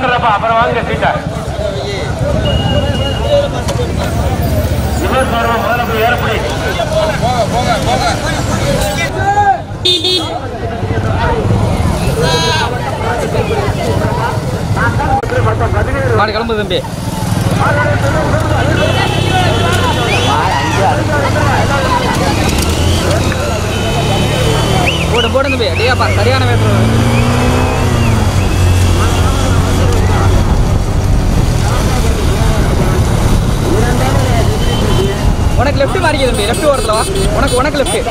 வந்துடுறப்பா அப்புறம் வாங்க சீட்டை இருபத்தி ஆறு முதல்ல போய் ஏறப்படி மாடு கிளம்புது தம்பி போடு போடு தம்பி அடியாப்பா சரியான வேட்ரு உனக்கு லெஃப்ட் மாறிக்க தம்பி லெஃப்ட் ஓரத்தில் வா உனக்கு உனக்கு லெஃப்ட்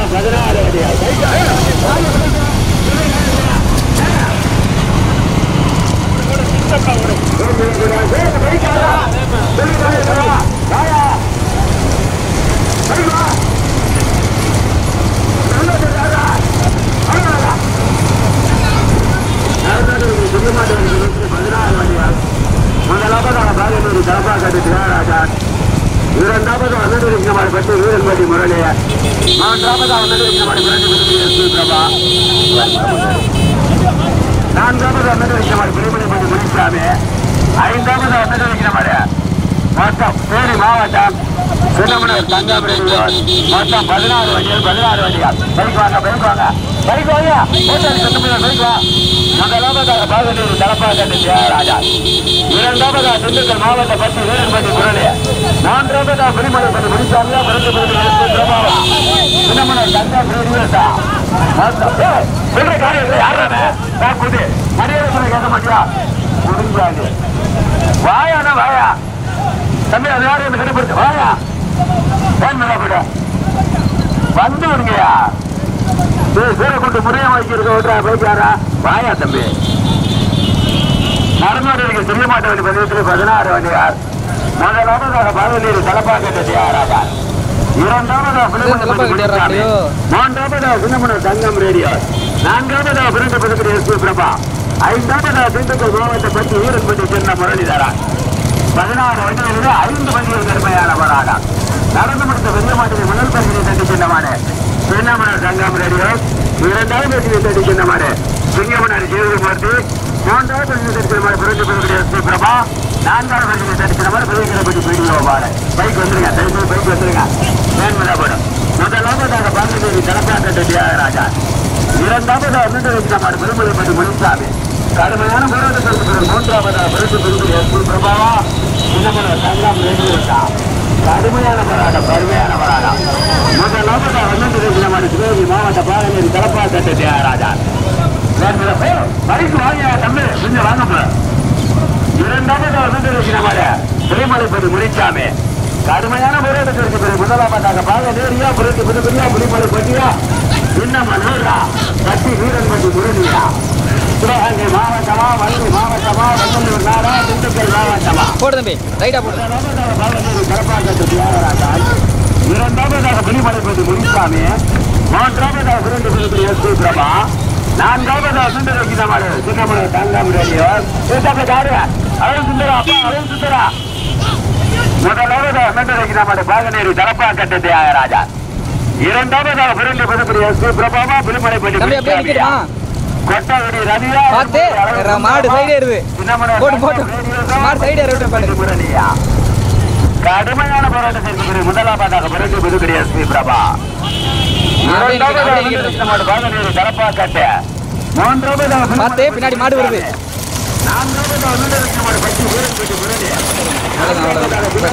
முதலாவதாக பாகனூர் தலப்பாக்கட்டு தியாகராஜன் இரண்டாவது அன்னதிருஷ்ணமாடி பற்றி வீரன்பட்டி முரளி மூன்றாவது அன்னதிருஷ்ணமாடி முரளி பிரபா நான்காவது அன்னதிருஷ்ணமாடி பிரிமணிப்பட்டி முனிசாமி ஐந்தாவது அன்னதிருஷ்ணமாடி மொத்தம் தேனி மாவட்டம் சின்னமனூர் தங்காபுரி மொத்தம் பதினாறு வண்டிகள் பதினாறு வண்டிகள் பைக் வாங்க பைக் வாங்க பைக் வாங்க ஓட்டாளி சின்னமனூர் பைக் வா முதலாவதாக பாகனூர் தலப்பாக்கட்டு தியாகராஜா இரண்டாவதா திண்டுக்கல் மாவட்ட பத்து வீரன்பட்டி முரளி மூன்றாவதா பிரிமணிப்பட்டி முனிசாமியா பிறந்து பிறந்து பிரபாவா சின்னமனூர் தங்காபுரி வீரசா சொல்ற காரியம் யாரானே நான் புது மரியாதை சொல்ல கேட்க மாட்டியா முடிஞ்சாங்க வாயானா வாயா தம்பி அது யாரும் என்ன கண்டுபிடிச்சு வாயா ஏன் மேல போட வந்து விடுங்கயா பேரை கொண்டு முறையா வைக்கிறத விட்டா போய்க்காரா வாயா தம்பி நடந்தவர்களுக்கு தெரிய மாட்டவர்கள் பதினெட்டு பதினாறு வண்டியார் முதலாவதாக பாதநீர் தலப்பாக்கட்டு தியாகராஜா இரண்டாவதாக தலப்பாக்கட்டு ஏறாடியோ? மூன்றாவதாக சின்னமனூர் தங்கம் ரேடியோ நான்காவதாக பிறந்த பதக்கடி எஸ் பி பிரபா ஐந்தாவதாக திண்டுக்கல் மாவட்ட பற்றி வீரன்பட்டி சின்ன முரளிதரன் பதினாறு வண்டிகளில் ஐந்து வண்டிகள் கடுமையானவராக நடந்து முடித்த வெள்ள மாட்டினை முதல் பகுதியை தட்டி சின்னமானே சின்னமனர் தங்கம் ரேடியோ இரண்டாவது பகுதியை தட்டி சின்னமானே சிங்கமனர் ஜீவமூர்த்தி மூன்றாவது பகுதியை தட்டி சின்னமான பிறந்த பதக்கடி எஸ் பி பிரபா நான்காவது பகுதியை தட்டி சின்னமான பிறகு பற்றி வீடியோ பாரு பைக் வந்துருங்க தயவு பைக் வந்துருங்க மேன்மலா போடும் முதலாவதாக பாண்டிச்சேரி தலப்பாக்கட்டு தியாகராஜா இரண்டாவதாக அண்ணன் வைக்கிறமாறு பெருமலை பற்றி முனிசாமி கடுமையான போராட்டத்திற்கு பிறகு மூன்றாவதாக பிறகு பிரிவு எஸ் பி பிரபாவா சின்னமனர் தங்கம் ரேடியோட்டா கடுமையான போராட்டம் கடுமையான போராட்டம் முதலாவதாக அண்ணன் வைக்கிறமாறு சிவகங்கை மாவட்ட பாலநேரி தலப்பாக்கட்டு தியாகராஜா பரிசு வாங்க தம்பி கொஞ்சம் வாங்க போல இரண்டாவது வந்து இருக்கிற புலிமலைப்பதி முடிச்சாமே கடுமையான போராட்டத்திற்கு பிறகு முதலாவதாக பாக நேரியா புரட்டு புதுப்படியா புலிமலை பட்டியா இன்னும் மன்னூரா கட்டி வீரன்பட்டி முருகியா சிவகங்கை மாவட்டமா மதுரை மாவட்டமா வெள்ளலூர் நாடா திண்டுக்கல் மாவட்டமா போடு தம்பி ரைட்டா போடு முதலாவதாக பாலநேரி கரப்பாக்கத்து தியாகராஜன் இரண்டாவதாக புலிமலைப்பதி முடிச்சாமே மூன்றாவதாக புரண்டு புதுப்படி எஸ் பி பிரபா நான்காவதாக சுந்தர கிணமாடு சின்னமலை தங்கம் ரேடியோ யாரு அருள் சுந்தரா அப்பா அருள் சுந்தரா முதலாவதாக சுந்தர கிணமாடு பாகநேரி தலப்பாக்கட்டு தியாகராஜா இரண்டாவதாக புரண்டு புதுப்படி எஸ் பி பிரபாவா புலிமலைப்பதி தம்பி அப்படியே நிற்கிறா கொட்டாவடி ரவியா பார்த்து, மாடு side ஏறுது. போட்டு, போட்டு. மாடு side ஏற விட்டு பாரு. முரளியா கடுமையான போராட்டத்திற்கு பிறகு முதலாவதாக பிறகு புதுக்கடி எஸ் பி பிரபா அப்படியே நிக்கிறேன், இரண்டாவதாக அப்படியே நிக்கிறேன். சுந்தரமாடு பாகநேரி தலப்பாக்கட்டு மூன்றாவதாக பார்த்து பின்னாடி மாடு வருது நான்காவதாக சுந்தரமாடு பற்றி வீரன்பட்டி முரளி அவ்வளோதான் அவ்வளோதான்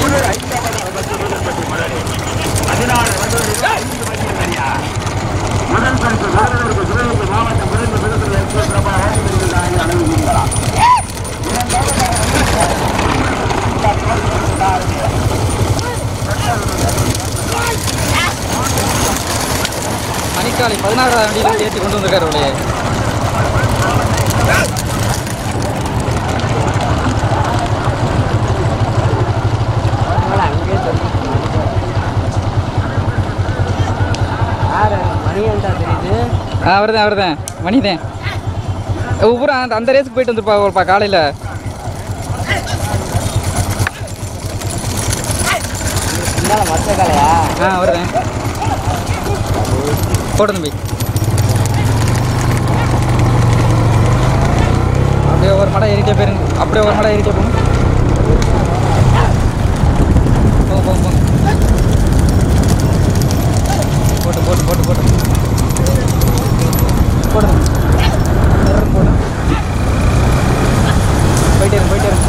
பதினாறு வருடங்களுக்கு ஐந்து வண்டிகள் சரியா முதல் பரிசு வேலூருக்கு சிவகங்கை மாவட்டம் பிறந்த பிறகு எஸ் பி பிரபா ஓட்டுநர்களாக அனுமதிக்கிறார் மணிக்காலை பதினாறாவது வண்டியில் ஏற்றி கொண்டு வந்திருக்காரு அவளையே ஆ அவர்தான் அவர்தான் மணிதான் ஒவ்வொரு அந்த அந்த ரேஸுக்கு போயிட்டு வந்துருப்பா காலையில் ஆ வருவேன் போடு தம்பி அப்படியே ஒரு ஒரு மடம் ஏறிட்டே போயிருங்க அப்படியே ஒரு மடம் ஏறிட்டே போங்க போங்க போங்க போங்க போட்டு போட்டு போட்டு போட்டு போடுங்க நேரம் போடு போயிட்டே இருங்க போயிட்டே இருங்க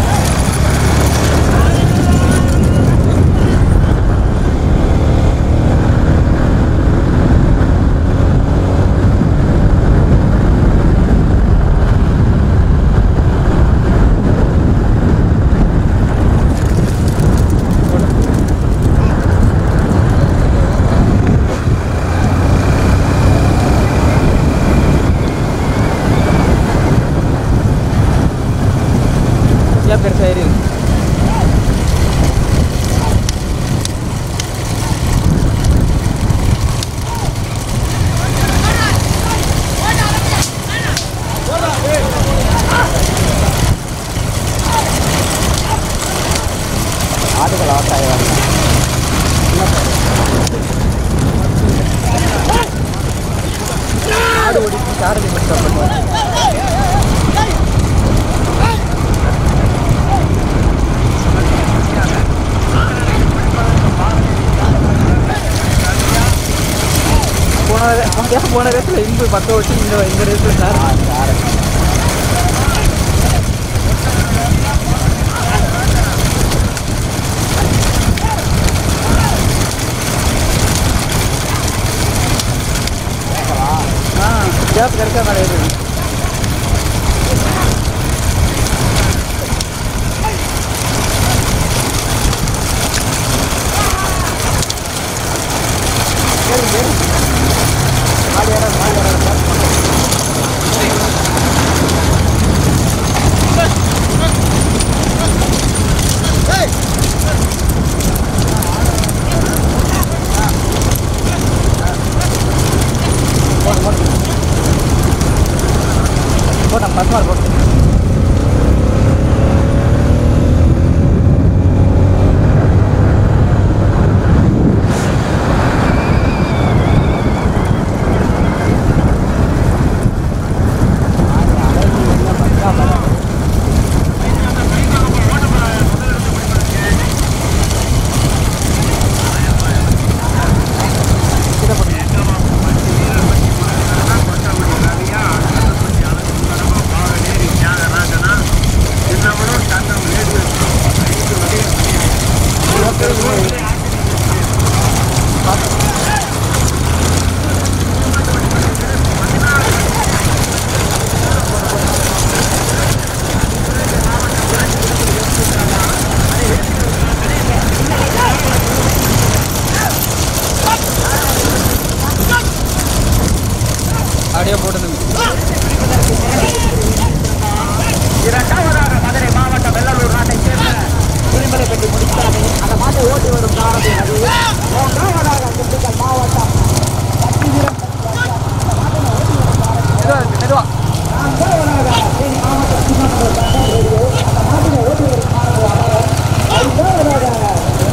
ஏன் பெருசாக ஏறி இருக்கு ஆடுகள் ஆட்டாயிரம் ஆடு ஓடிட்டு சாரதி மட்டும் பண்ணுவாங்க போன ஏன் போன ரேஸில் இங்கு பக்கம் வச்சு இந்த இந்த ரேஸில் சார் ஆ கேப் கிடைச்சா கிடையாது போட்டேன் பத்து மார்க் போட்டேன் அப்படியே போட்டுருங்க இரண்டாவதாக மதுரை மாவட்டம் வெள்ளலூர் நாட்டைச் சேர்ந்த திருமலை பெட்டி முடித்தாரை அந்த மாட்டை ஓட்டி வரும் சாரதி ரவி மூன்றாவதாக திண்டுக்கல் மாவட்டம் மெதுவா மெதுவா நான்காவதாக தேனி மாவட்டம் சின்னமனூர் சண்டை ரேடியோ அந்த மாட்டினை ஓட்டி வரும் சாரதி ஐந்தாவதாக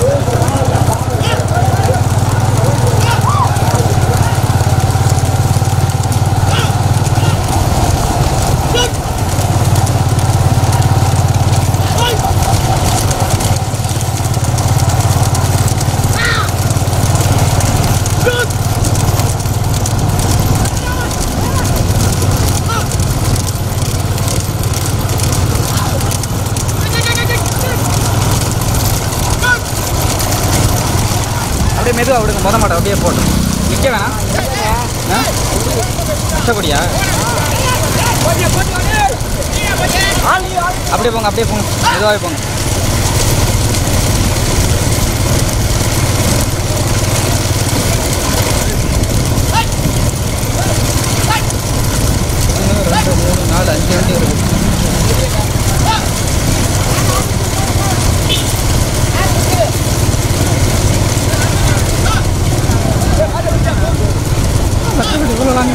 அப்படியே மெதுவா விடுங்க மொத மாட்டோம் அப்படியே போட்டு நிற்க வேணாம் ஆ கஷ்டப்படியா அப்படியே போங்க அப்படியே போங்க மெதுவாகவே போங்க ஒன்று ரெண்டு மூணு நாலு அஞ்சு வண்டி வருது கஷ்டப்பட்டு இவ்வளோ லாங்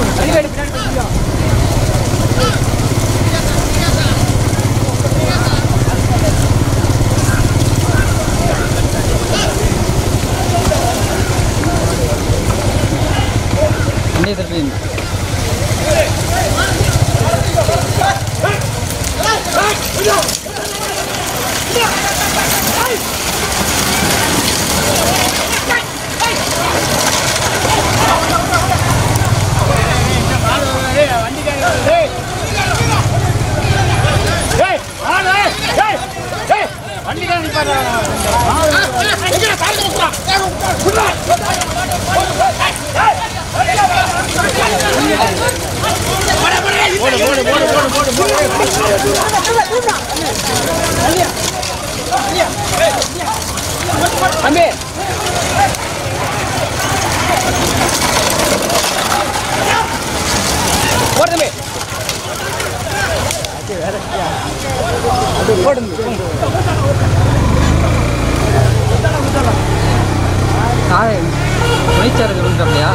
வந்துட்டாப்லையா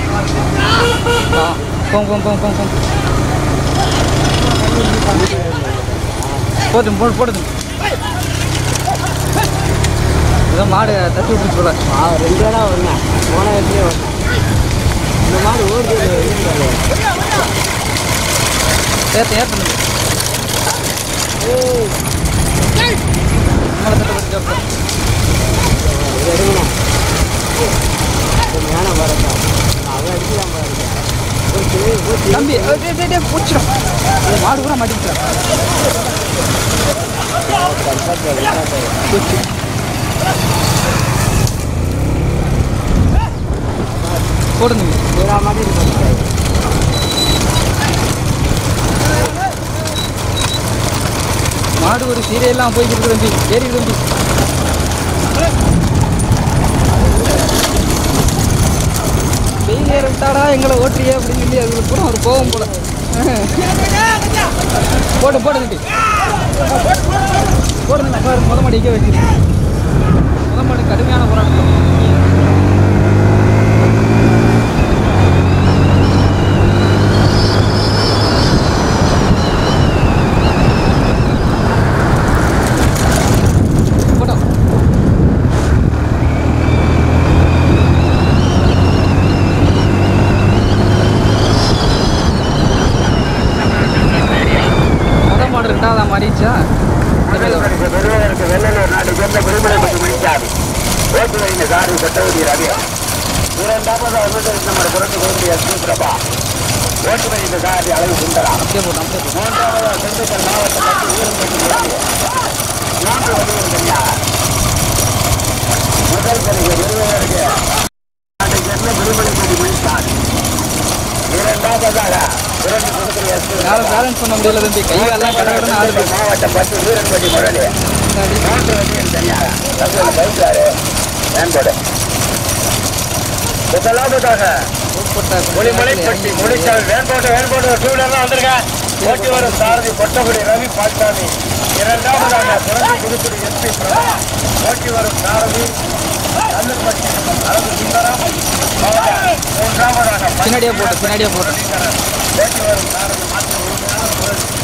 ஆ போங்க போங்க போங்க போங்க போங்க போதும் போடு போடுது ஏதோ மாடு தட்டி விட்டுச்சு போல ரெண்டு இடம் வந்தேன் போன இடத்துலயே வந்தேன் இந்த மாதிரி ஓடுது ஏற்ற ஏற்ற நம்மளை தட்ட பற்றி சாப்பிட்டோம் எடுக்கணும் ஞானம் வரட்டா அவன் அடிக்கலாம் பாருங்க போச்சு போச்சு தம்பி ஏய், டேய், டேய், டேய், போச்சுடும் இந்த மாடு கூட மாட்டிக்கிட்டேன் போச்சு போடுங்க வேற மாதிரி இருக்கு மாடு ஒரு சீரியெல்லாம் போய்க்கிட்டு தம்பி ஏறி தம்பி வெயில் ஏற விட்டாடா எங்களை ஓட்டுறியே அப்படின்னு சொல்லி அதுக்கு கூட ஒரு கோவம் போல போடு போடு தம்பி போடுங்க பாரு முத மாடி இங்கே வச்சிருக்கேன் முத மாடி கடுமையான போராட்டம் போட்டோம் முத மாடு ரெண்டாவதா மாறிடுச்சா பெருவதற்கு பெருவதற்கு வெள்ளலூர் நாட்டை சேர்ந்த பெருமலைப்பட்டு மணிச்சாமி ஓட்டு வைந்த சாரி சட்டவதி ரவி இரண்டாவது அமிர்தம் நம்ம புரட்டு கோபி எஸ் பிரபா ஓட்டு வைந்த சாரி அழகு சுந்தரம் அப்படியே போட்டோம் அப்படியே போட்டோம் மூன்றாவது திண்டுக்கல் மாவட்டம் பற்றி ஊரம்பட்டி ரவி நான்கு வழியில் கன்யா முதல் பரிசு பெறுவதற்கு நாட்டை சேர்ந்த பெருமலைப்பட்டு மணிச்சாமி இரண்டாவதாக புரட்டு கோபி எஸ் யாரும் பேலன்ஸ் பண்ண முடியல தம்பி கை காலெல்லாம் கடகடன்னு ஆடுது மாவட்டம் பத்து வீரன்பட்டி முரளி முன்னாடி மூன்று வண்டியில் தனியாக தகவல் பைக்காரு மேம்போடு முதலாவதாக உட்பட்ட ஒளிமலைப்பட்டி முடிச்சால் வேன்போட்டு வேன்போட்டு டூ வீலர்லாம் வந்திருக்கேன் ஓட்டி வரும் சாரதி கொட்டகுடி ரவி பாட்சாமி இரண்டாவதாக புரட்சி புதுக்குடி எஸ்பி பிரபா ஓட்டி வரும் சாரதி கல்லுப்பட்டி அழகு சுந்தரம் மூன்றாவதாக பின்னாடியே போட்டு பின்னாடியே போட்டு ஓட்டி வரும் சாரதி மாற்று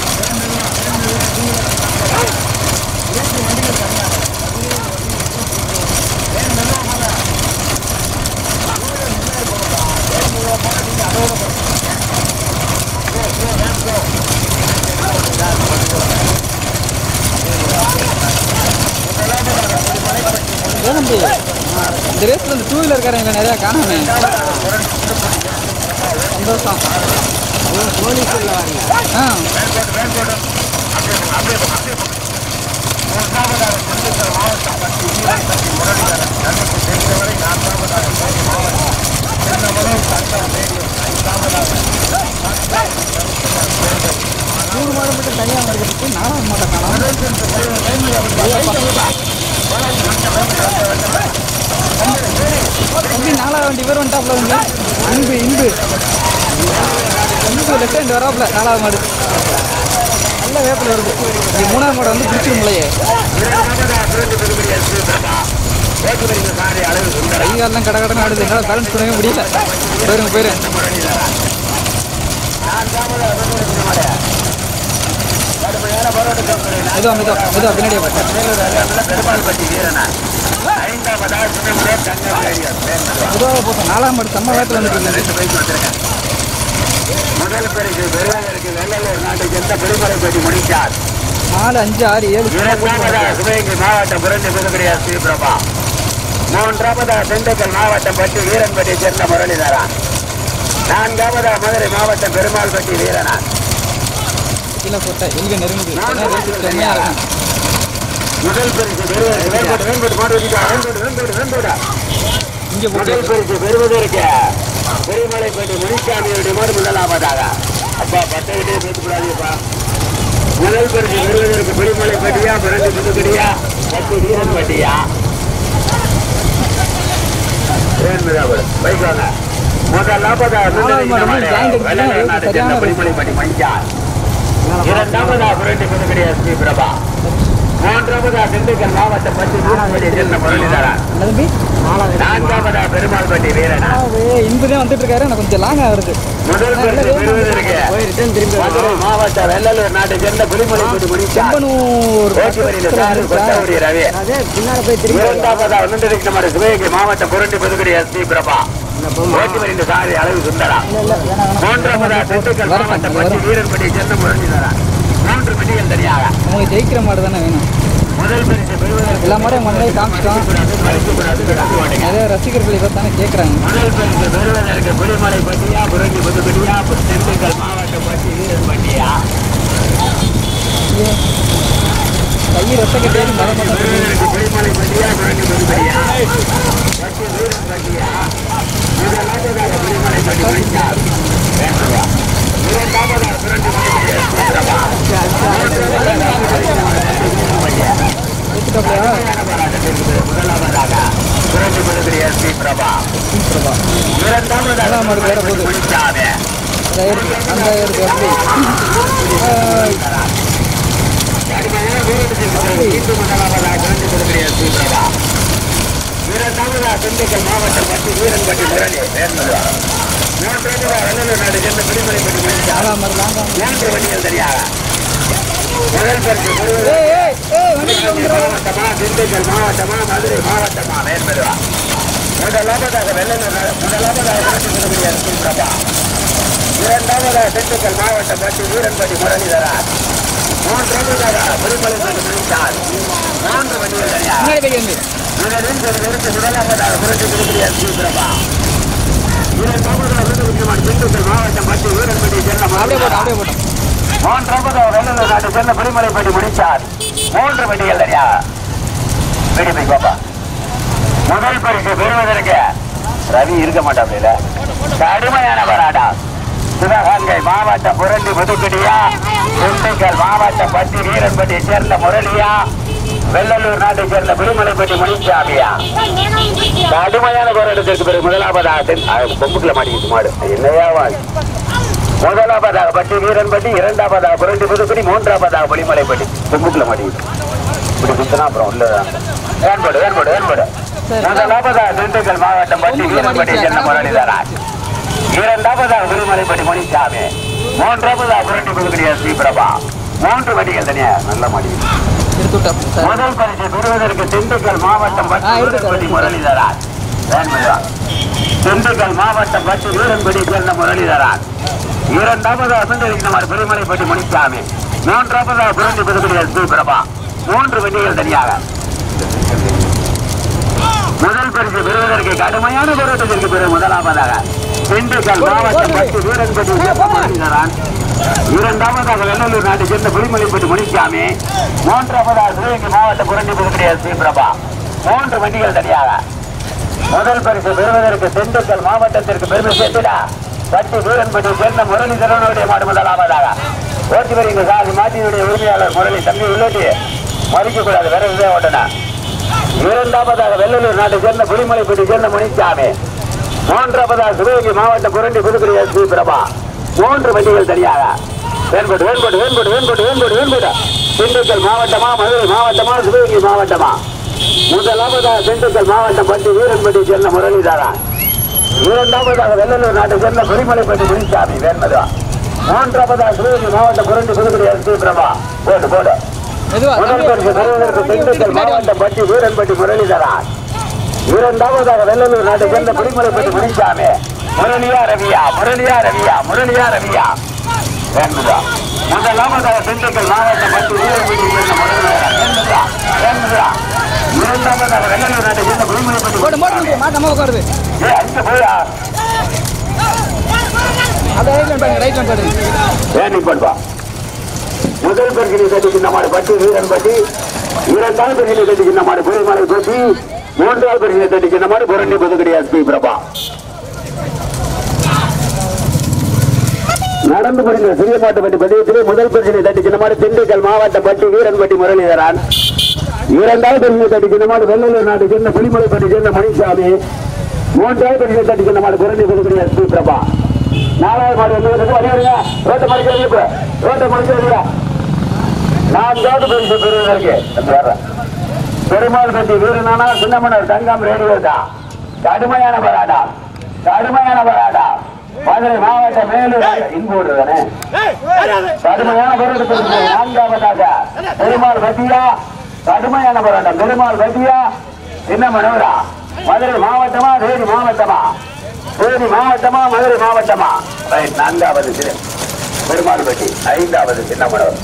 ஏன் தம்பி இந்த ரேஸில் இந்த டூ வீலர் காரங்க நிறையா காணாமே சந்தோஷம் போலீஸில் வாங்க ஆ நூறு மாடு மட்டும் தனியாக இருக்கிறதுக்கு நாலாவது மாட்டை காணும் தம்பி நாலாவது வண்டி பேர் வந்துட்டாப்ல வந்து அன்பு இன்பு இன்பு லெஃப்ட் ஹேண்ட் வராப்ல நாலாவது மாடு நல்ல வேப்பில் வருது இது மூணாவது மாடு வந்து பிடிச்சிருமில்லையே கை காலெல்லாம் கடை கடை ஆடுது என்னால் பேலன்ஸ் பண்ணவே முடியல போயிருங்க போயிரு மெதுவா மெதுவா மெதுவா பின்னாடியே போ. மெதுவாக போட்டோம் நாலாம் மாடு செம்ம வேப்பில் வந்துட்டு இருக்கு முதல் பரிசு பெறுவதற்கு வெள்ளலூர் நாட்டை சேர்ந்த பெருமலைப்பட்டி முடிச்சார் நாலு அஞ்சு ஆறு ஏழு இரண்டாவதாக சிவகங்கை மாவட்டம் புரட்சி புதுக்குடியார் ஸ்ரீபிரபா மூன்றாவதாக திண்டுக்கல் மாவட்டம் பட்டி வீரன்பட்டியை சேர்ந்த முரளிதரன் நான்காவதாக மதுரை மாவட்டம் பெருமாள்பட்டி வீரனார் கீழே போட்ட எங்க நெருங்குது ஏன்னா ரேட்டு செம்மையாக இருக்கும் முதல் பரிசு பெறுவதற்கு வேண்போடு வேண்போடு மாடு வச்சுக்கோ. வேண்போடு வேண்போடு வேண்போடு இங்கே போட்டு முதல் பரிசு பெறுவதற்கு பெருமலைப்பட்டி முனிசாமியுடைய மாடு முதலாவதாக அப்பா பட்டையிட்டே பேசக்கூடாதுப்பா முதல் பரிசு பெறுவதற்கு பெருமலைப்பட்டியா பிறந்து புதுக்கடியா பத்து வீரன்பட்டியா பைக் வாங்க முதலாவதா நாலாவது மாடு வந்து joint அடிச்சுதான் சரியான race. பெருமலைப்பட்டி மஞ்சா இரண்டாவதா புரண்டு புதுக்கடியா ஸ்ரீ பிரபா மூன்றாவதா திண்டுக்கல் மாவட்டம் பற்றி வீரன்பட்டி சேர்ந்த முரளிதரன் என்ன தம்பி நான்காவதா பெருமாள்பட்டி வீரனா இன்பு தான் வந்துட்டு இருக்காரு எனக்கு கொஞ்சம் லாங்கா வருது முதல் பரிசு பெறுவதற்கு போய் ரிட்டர்ன் திரும்பி மதுரை மாவட்டம் வெள்ளலூர் நாட்டை சேர்ந்த புலிமலைப்பட்டி முடித்தார் செம்பனூர் ஓட்டுவரியில் சாரு கொத்தவடி ரவி அதே பின்னால போய் திரும்பி இரண்டாவதா ஒன்றிருக்கிற மாதிரி சிவகங்கை மாவட்டம் புரண்டி புதுக்குடி எஸ் பி பிரபா ஓட்டுவரின் சாரி அளவு சுந்தரா மூன்றாவதா திண்டுக்கல் மாவட்டம் பட்டி வீரன்பட்டி சேர்ந்த முரளிதரன் மூன்று மில்லியன் தனியாக நமக்கு ஜெயிக்கிற மாடு தானே வேணும் முதல் பரிசு பெறுவதற்கு எல்லா மாடையும் மண்ணை காமிச்சிட்டோம் மறைக்கப்படாது கிடக்குவானுங்க நிறைய ரசிகர்கள் இதை தானே கேட்குறாங்க முதல் பரிசு பெறுவதற்கு புலிமலை பட்டியா புரண்டி புதுக்குடியா திண்டுக்கல் மாவட்டம் பட்டி வீரன் பட்டியா கை ரத்த கட்டியாலும் மரம் மட்டும் பெறுவதற்கு புலிமலை பட்டியா புரண்டி புதுக்குடியா பட்டி வீரன் பட்டியா முதலாவதாக புலிமலை பட்டி முடித்தார் வேண்டுவா இரண்டாவதாக புரண்டி புதுக்குடியா சுந்தரமா எடுத்துட்டாப்லையா முதலாவதாக புரண்டி புதுக்குடியா எஸ் பி பிரபா இரண்டாவதாக ஏழாம் மாடு வேற போகுது. முடிச்சாவே அந்த ஏறு அந்த ஏறு எப்படி திண்டுக்கல் மாவட்டம் பட்டி வீரன்பட்டி முரளி வேண்பதுவா மூன்றாவதா வெள்ளலூர் நாடு சேர்ந்த பிடிமலைப்பட்டி முடிச்சா நாலாம் மாடு நாலாம் மூன்று வண்டிகள் சரியாக முதல் பரிசு பெறுவது ஏய் ஏய் ஏய் வந்து மாவட்டமா திண்டுக்கல் மாவட்டமா மதுரை மாவட்டமா வேண்பதுவா முதலாவதாக வெள்ளலூர் நாடு- முதலாவதாக விருதுநகர் எஸ். பிரபா இரண்டாவதாக திண்டுக்கல் மாவட்டம் பட்டி வீரன்பட்டி முரளிதரா மூன்றாவதாக திருமலைப்பட்டி முடித்தார் மூன்று வண்டிகள் சரியாக முன்னாடி போய் வந்து முதலில் இதற்கு முதலாவதாக புரட்சி திருப்பதி எஸ். பிரபா இரண்டாவதாக விருதுநகர் திண்டுக்கல் மாவட்டம் பட்டி வீரன்பட்டி செல்ல அப்படியே போட்டோம் முரளிதரா அப்படியே போட்டோம் மூன்றாவதாக வெள்ளலூர் நாட்டு செல்ல பிடிமலைப்பட்டி முடித்தார் மூன்று வண்டிகள் சரியா பிடிப்பை பாப்பா முதல் பரிசு பெறுவதற்கு ரவி இருக்க மாட்டாப்ல கடுமையான போராட்டா சிவகங்கை மாவட்டம் புரண்டி புதுக்குடியா திண்டுக்கல் மாவட்டம் பட்டி வீரன்பட்டியை சேர்ந்த முரளியா வெள்ளலூர் நாட்டை சேர்ந்த விடுமலைப்பட்டி முனிசாமியா கடுமையான போராட்டத்திற்கு பிறகு முதலாவதாக தென்- ஆ, கொம்புக்குள்ள மாட்டிக்கிட்டு மாடு என்னையா வாழ் முதலாவதாக பட்டி வீரன்பட்டி இரண்டாவதாக புரண்டி புதுக்குடி மூன்றாவதாக புலிமலைப்பட்டி கொம்புக்குள்ள மாட்டிக்கிட்டு இப்படி குத்துனா அப்புறம் உள்ள வேண்படு வேண்படு வேண்படு முதலாவதாக திண்டுக்கல் மாவட்டம் பட்டி வீரன்பட்டி சேர்ந்த முரளிதராஜ் இரண்டாவதாக விருமலைப்பட்டி மணிசாமி மூன்றாவதாக புரண்டி புதுக்குடி எஸ். பி. பிரபா மூன்று வண்டிகள் தனியா நல்ல மாடி எடுத்து விட்டோம் சார் முதல் பரிசு பெறுவதற்கு திண்டுக்கல் மாவட்டம் பட்டி ஆ, இருக்கு சார், வீரன்பட்டி இருக்கு. முரளிதராஜ் வேண்பதுதான் திண்டுக்கல் மாவட்டம் பட்டி வீரன்படி சேர்ந்த முரளிதராஜ் இரண்டாவதாக அசந்தரிக்கிறமாறு பெருமலைப்பட்டி மணிசாமி மூன்றாவதாக புரண்டி புதுக்குடி எஸ். பி. பிரபா மூன்று வண்டிகள் தனியாக முதல் பரிசு பெறுவதற்கு கடுமையான போராட்டத்திற்கு பிறகு முதலாவதாக திண்டுக்கல் மாவட்டம் பத்து வீரன்பட்டி முரளிதரன் இரண்டாவதாக வெள்ளலூர் நாட்டை சேர்ந்த புலிமலைப்பட்டி முனிசாமி மூன்றாவதாக சிவகங்கை மாவட்டம் புரண்டி புதுக்குடி எஸ். பி. பிரபா மூன்று வண்டிகள் தனியாக முதல் பரிசு பெறுவதற்கு திண்டுக்கல் மாவட்டத்திற்கு பெருமை சேர்த்துடா பட்டி வீரன்பட்டி சேர்ந்த முரளிதரனுடைய மாடு முதலாவதாக ஓட்டி வருகின்ற சாதி மாட்டினுடைய உரிமையாளர் முரளி தம்பி உள்ளோட்டி மறிக்க கூடாது வேற விதே ஓட்டனா இரண்டாவதாக வெள்ளலூர் நாட்டை சேர்ந்த புலிமலைப்பட்டி சேர்ந்த முனிசாமி மூன்றாவதாக சிவகங்கை மாவட்டம் புரண்டி புதுக்குடி எஸ். பி. பிரபா மூன்று வண்டிகள் தனியாக வேண்பட்டு வேண்பட்டு வேண்பட்டு வேண்பட்டு வேண்பட்டு வேண்பட்டு திண்டுக்கல் மாவட்டமா மதுரை மாவட்டமா சிவகங்கை மாவட்டமா முதலாவதாக திண்டுக்கல் மாவட்டம் பட்டி வீரன்பட்டி சேர்ந்த முரளிதரன் இரண்டாவதாக வெள்ளலூர் நாட்டை சேர்ந்த பெருமலைப்பட்டி முனிசாமி வேண்பதா மூன்றாவதாக சிவகங்கை மாவட்டம் புரண்டி புதுக்குடி எஸ். பி. பிரபா போடு போடு மெதுவா முதல் பரிசு பெறுவதற்கு திண்டுக்கல் மாவட்டம் பட்டி வீரன்பட்டி முரளிதரன் இரண்டாவதாக வெள்ளலூர் நாட்டை சேர்ந்த பிடிமலைப்பட்டி முனிசாமி முரளியா ரவியா முரளியா ரவியா முரளியா ரவியா வேண்டுதா முதலாவதாக திண்டுக்கல் மாவட்டம் பட்டி வீரன்பட்டி சேர்ந்த முரளிதரன் வேண்டுதா வேண்டுதா இரண்டாவதாக வெள்ளலூர் நாட்டை சேர்ந்த பிடிமலைப்பட்டி போட்டு போட்டு மாட்டு நம்ம உட்காருது ஏ அங்க போயா அந்த ரைட்ல பாருங்க ரைட்ல பாருங்க ஏன் நிப்பா முதல் பெருக்கினை கட்டிக்கின்ற மாடு பட்டி வீரன் பட்டி இரண்டாவது பெருக்கினை கட்டிக்கின்ற மாடு புலிமலை பட்டி மூன்றாவது பெருக்கினை கட்டிக்கின்ற மாடு புரண்டி புதுக்கடி எஸ். பி. பிரபா நடந்து முடிந்த சிறிய மாட்டு பட்டி பதியத்திலே முதல் பெருக்கினை கட்டிக்கின்ற மாடு திண்டுக்கல் மாவட்டம் பட்டி வீரன் பட்டி முரளிதரன் இரண்டாவது பெருக்கினை கட்டிக்கின்ற மாடு வெள்ளலூர் நாட்டை சேர்ந்த புலிமலை பட்டி சேர்ந்த மணிசாமி மூன்றாவது பெருக்கினை கட்டிக்கின்ற மாடு புரண்டி புதுக்கடி எஸ். பி. பிரபா நாலாவது மாடு வந்து வந்து வரையா ரோட்டை மறைக்க ரோட்டை மறைக்க நான்காவது பரிசு பெறுவதற்கு இந்த வர்றேன். பெருமாள் கட்டி வீரனானா சின்னமனர் தங்கம் ரேடியோ தான் கடுமையான போராட்டம் கடுமையான போராட்டம் மதுரை மாவட்ட மேலூர் இன்போடு தானே கடுமையான போராட்டம் நான்காவதாக பெருமாள் பத்தியா கடுமையான போராட்டம் பெருமாள் பத்தியா சின்ன மனோரா மதுரை மாவட்டமா தேனி மாவட்டமா தேனி மாவட்டமா மதுரை மாவட்டமா ரைட் நான்காவது சிறு பெருமாள் பட்டி ஐந்தாவது சின்ன மனோர்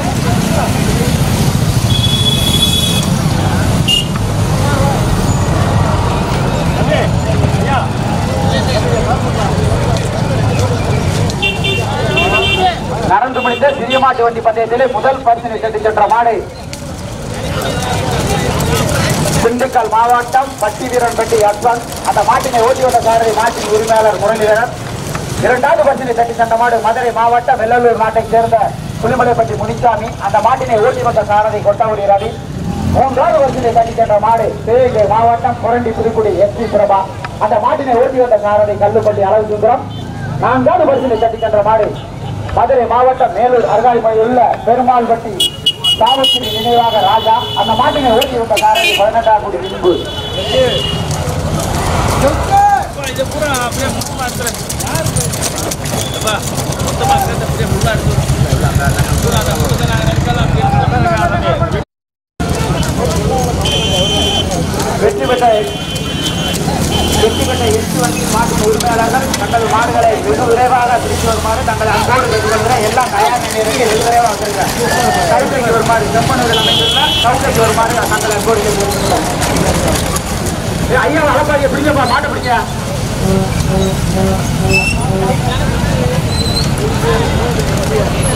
நடந்து முடிந்த சிறிய மாட்டு வண்டி பந்தயத்திலே முதல் பரிசினை சென்று சென்ற மாடு திண்டுக்கல் மாவட்டம் பட்டி வீரன் பட்டி அஸ்வந்த் அந்த மாட்டினை ஓட்டி வந்த சாரதி மாட்டின் உரிமையாளர் முரளிதரன் இரண்டாவது பரிசினை தட்டி சென்ற மாடு மதுரை மாவட்டம் வெள்ளலூர் நாட்டைச் சேர்ந்த புலிமலைப்பட்டி முனிசாமி அந்த மாட்டினை ஓட்டி வந்த சாரதி கொட்டகுடி ரவி மூன்றாவது பரிசினை தட்டி சென்ற மாடு சிவகங்கை மாவட்டம் புரண்டி புதுக்குடி எஸ் பி பிரபா அந்த மாட்டினை ஓட்டி வந்த சாரதி கல்லுப்பட்டி அளவு சுந்தரம் நான்காவது பரிசினை தட்டி சென்ற மாடு மதுரை மாவட்டம் மேலூர் அருகாமையில் உள்ள பெருமாள் பட்டி சாவத்திரி நினைவாக ராஜா அந்த மாட்டினை ஓட்டி வந்த சாரதி பதினெட்டாம் கோடி இன்பு இது பூரா அப்படியே முட்டு மாத்திரம் அப்பா முட்டு மாத்திரத்தை அப்படியே ஃபுல்லாக எடுத்து பூரா அந்த முட்டத்தை நாங்கள் எடுக்கலாம் அப்படியே வெற்றி பெற்ற வெற்றி பெற்ற எட்டு வண்டி மாட்டின் உரிமையாளர்கள் தங்கள் மாடுகளை வெகு விரைவாக திருச்சி வருமாறு தங்கள் அன்போடு கேட்டுக்கொள்கிற எல்லா தயார் நிலையிற்கு வெகு விரைவாக வந்திருக்கிறார் கவுட்டைக்கு வருமாறு செம்மனூரில் அமைந்துள்ள கவுட்டைக்கு வருமாறு தங்கள் அன்போடு கேட்டுக்கொள்கிறோம் ஏய், ஐயா வளப்பாங்க பிடிங்கப்பா மாட்டை பிடிங்க ஆ